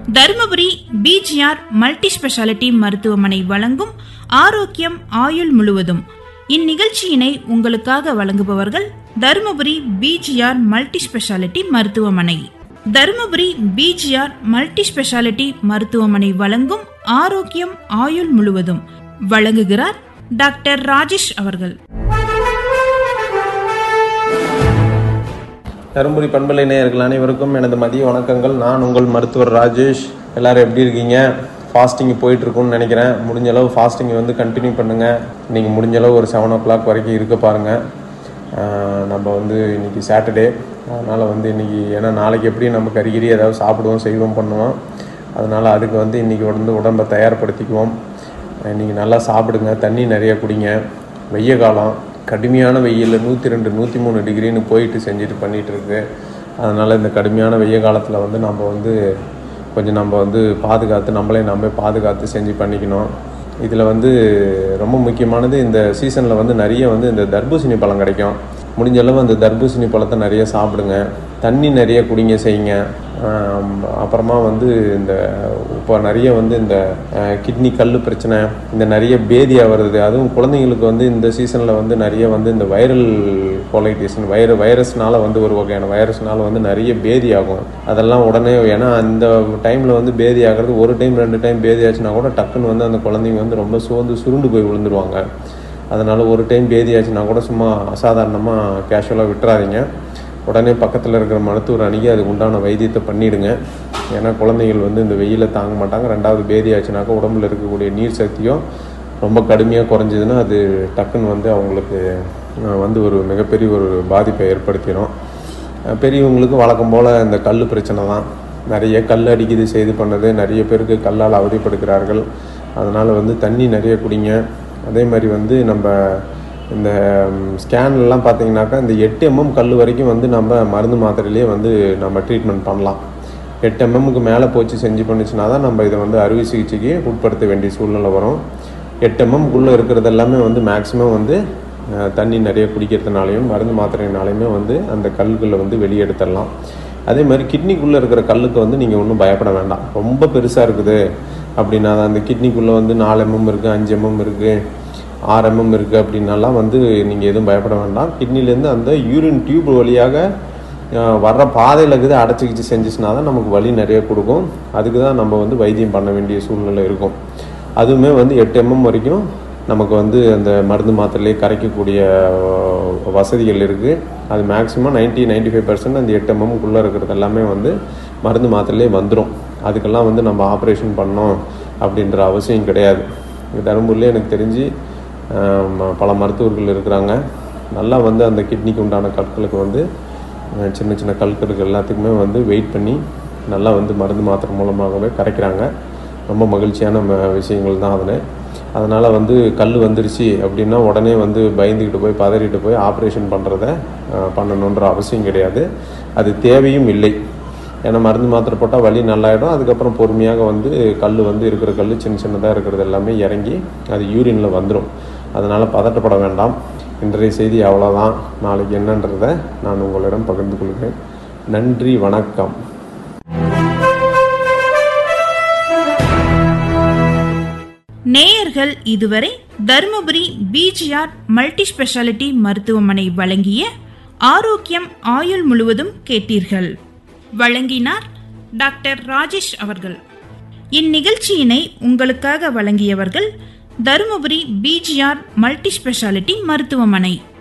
Dharmapuri PGR multi speciality மருத்துவமனை வழங்கும் ஆரோக்கியம் ஆயுள் முழுவதும் இந்நிகழ்ச்சியினை உங்களுக்காக வழங்குபவர்கள் தருமபுரி பிஜிஆர் மல்டி ஸ்பெஷாலிட்டி மருத்துவமனை தருமபுரி பிஜிஆர் மல்டி ஸ்பெஷாலிட்டி மருத்துவமனை வழங்கும் ஆரோக்கியம் ஆயுள் முழுவதும் வழங்குகிறார் டாக்டர் ராஜேஷ் அவர்கள் தருமபுரி பண்பலை நேயர்கள் அனைவருக்கும் எனது மதிய வணக்கங்கள் நான் உங்கள் மருத்துவர் ராஜேஷ் எல்லாரும் எப்படி இருக்கீங்க ஃபாஸ்டிங் போயிட்டு இருக்கும்னு நினைக்கிறேன் முடிஞ்ச அளவு ஃபாஸ்டிங் வந்து கண்டினியூ பண்ணுங்கள் நீங்கள் முடிஞ்ச அளவு ஒரு செவன் ஓ கிளாக் வரைக்கும் இருக்க பாருங்கள் ஆஹ் நம்ம வந்து இன்னைக்கு சாட்டர்டே அதனால் வந்து இன்னைக்கு ஏன்னா நாளைக்கு எப்படி நம்ம கறிகிரி ஏதாவது சாப்பிடுவோம் செய்வோம் பண்ணுவோம் அதனால் அதுக்கு வந்து இன்றைக்கி வந்து உடம்பை தயார்படுத்திக்குவோம் இன்றைக்கி நல்லா சாப்பிடுங்க தண்ணி நிறைய குடிங்க வெய்ய காலம் கடுமையான வெயில் நூற்றி ரெண்டு நூற்றி மூணு டிகிரின்னு போயிட்டு செஞ்சுட்டு பண்ணிகிட்டு இருக்கு அதனால் இந்த கடுமையான வெய்ய காலத்தில் வந்து நம்ம வந்து கொஞ்சம் நம்ம வந்து பாதுகாத்து நம்மளே நம்ம பாதுகாத்து செஞ்சு பண்ணிக்கணும் இதில் வந்து ரொம்ப முக்கியமானது இந்த சீசனில் வந்து நிறைய வந்து இந்த தர்பூசணி பழம் கிடைக்கும் முடிஞ்ச அளவு அந்த தர்பூசணி பழத்தை நிறைய சாப்பிடுங்க தண்ணி நிறைய குடிங்க செய்யுங்க ஆம், அப்புறமா வந்து இந்த இப்போ நிறைய வந்து இந்த கிட்னி கல் பிரச்சனை இந்த நிறைய பேதியா வருது அதுவும் குழந்தைங்களுக்கு வந்து இந்த சீசனில் வந்து நிறைய வந்து இந்த வைரல் கொலைட்டிஸ் வைர வைரஸ்னால வந்து ஒரு வகையான வைரஸ்னால வந்து நிறைய பேதி ஆகும் அதெல்லாம் உடனே ஏன்னா அந்த டைமில் வந்து பேதி ஆகிறது ஒரு டைம் ரெண்டு டைம் பேதி ஆச்சுன்னா கூட டக்குன்னு வந்து அந்த குழந்தைங்க வந்து ரொம்ப சோர்ந்து சுருண்டு போய் விழுந்துருவாங்க அதனால் ஒரு டைம் பேதி ஆச்சுன்னா கூட சும்மா அசாதாரணமாக கேஷுவலாக விட்டுறாதீங்க உடனே பக்கத்தில் இருக்கிற மருத்துவர் அணுகி அதுக்கு உண்டான வைத்தியத்தை பண்ணிடுங்க ஏன்னா குழந்தைகள் வந்து இந்த வெயிலை தாங்க மாட்டாங்க ரெண்டாவது பேதி ஆச்சுனாக்கா உடம்புல இருக்கக்கூடிய நீர் சக்தியும் ரொம்ப கடுமையாக குறைஞ்சதுன்னா அது டக்குன்னு வந்து அவங்களுக்கு அஹ், வந்து ஒரு மிகப்பெரிய ஒரு பாதிப்பை ஏற்படுத்திடும் அஹ், பெரியவங்களுக்கு வழக்கம் போல் இந்த கல் பிரச்சனை தான் நிறைய கல் அடிக்குது செய்து பண்ணது நிறைய பேருக்கு கல்லால் அவதிப்படுகிறார்கள் அதனால் வந்து தண்ணி நிறைய குடிங்க அதே மாதிரி வந்து நம்ம இந்த ஸ்கேன்லாம் பார்த்தீங்கன்னாக்கா இந்த எட்டு எம்எம் கல் வரைக்கும் வந்து நம்ம மருந்து மாத்திரையிலேயே வந்து நம்ம ட்ரீட்மெண்ட் பண்ணலாம் எட்டு எம்எம்க்கு மேலே போச்சு செஞ்சு பண்ணுச்சுன்னா தான் நம்ம இதை வந்து அறுவை சிகிச்சைக்கு உட்படுத்த வேண்டிய சூழ்நிலை வரும் எட்டு எம்எம்குள்ளே இருக்கிறது எல்லாமே வந்து மேக்ஸிமம் வந்து அஹ், தண்ணி நிறைய குடிக்கிறதுனாலையும் மருந்து மாத்திரைனாலையுமே வந்து அந்த கல்களை வந்து வெளியெடுத்துடலாம் அதே மாதிரி கிட்னிக்குள்ளே இருக்கிற கல்லுக்கு வந்து நீங்கள் ஒன்றும் பயப்பட வேண்டாம் ரொம்ப பெருசாக இருக்குது அப்படின்னா அந்த கிட்னிக்குள்ளே வந்து நாலு எம்எம் இருக்குது அஞ்சு எம்எம் இருக்குது ஆறு எம்எம் இருக்குது அப்படின்னாலாம் வந்து நீங்கள் எதுவும் பயப்பட வேண்டாம் கிட்னிலேருந்து அந்த யூரின் டியூப் வழியாக அஹ், வர்ற பாதையில் இருக்குது அடைச்சிக்கிச்சு செஞ்சுச்சுனா தான் நமக்கு வலி நிறைய கொடுக்கும் அதுக்கு தான் நம்ம வந்து வைத்தியம் பண்ண வேண்டிய சூழ்நிலை இருக்கும் அதுவுமே வந்து எட்டு எம்எம் வரைக்கும் நமக்கு வந்து அந்த மருந்து மாத்திரையிலே கரைக்கக்கூடிய அஹ், வசதிகள் இருக்குது அது மேக்ஸிமம் 90 95% ஃபைவ் பர்சன்ட் அந்த எட்டு எம்எம்குள்ளே இருக்கிறது எல்லாமே வந்து மருந்து மாத்திரையிலே வந்துடும் அதுக்கெல்லாம் வந்து நம்ம ஆப்ரேஷன் பண்ணோம் அப்படின்ற அவசியம் கிடையாது தருமபுரியிலே எனக்கு தெரிஞ்சு அஹ், ம- பல மருத்துவர்கள் இருக்கிறாங்க நல்லா வந்து அந்த கிட்னிக்கு உண்டான கற்களுக்கு வந்து அஹ், சின்ன சின்ன கற்களுக்கு எல்லாத்துக்குமே வந்து வெயிட் பண்ணி நல்லா வந்து மருந்து மாத்திரை மூலமாகவே கரைக்கிறாங்க ரொம்ப மகிழ்ச்சியான ம- விஷயங்கள் தான் அதில் அதனால் வந்து கல் வந்துருச்சு அப்படின்னா உடனே வந்து பயந்துக்கிட்டு போய் பதறிட்டு போய் ஆப்ரேஷன் பண்ணுறத பண்ணணுன்ற அவசியம் கிடையாது அது தேவையும் இல்லை ஏன்னா மருந்து மாத்திரை போட்டால் வலி நல்லாயிடும் அதுக்கப்புறம் பொறுமையாக வந்து கல் வந்து இருக்கிற கல் சின்ன சின்னதாக இருக்கிறது எல்லாமே இறங்கி அது யூரினில் வந்துடும் அதனால் பதட்டப்பட வேண்டாம் இன்றைய செய்தி அவ்வளோதான் நாளைக்கு என்னன்றதை நான் உங்களிடம் பகிர்ந்து கொள்கிறேன் நன்றி வணக்கம் நேயர்கள் இதுவரை தருமபுரி பிஜிஆர் மல்டி ஸ்பெஷாலிட்டி மருத்துவமனை வழங்கிய ஆரோக்கியம் ஆயுள் முழுவதும் கேட்டீர்கள் வழங்கினார் டாக்டர் ராஜேஷ் அவர்கள் இந்நிகழ்ச்சியினை உங்களுக்காக வழங்கியவர்கள் தருமபுரி பிஜிஆர் மல்டி ஸ்பெஷாலிட்டி மருத்துவமனை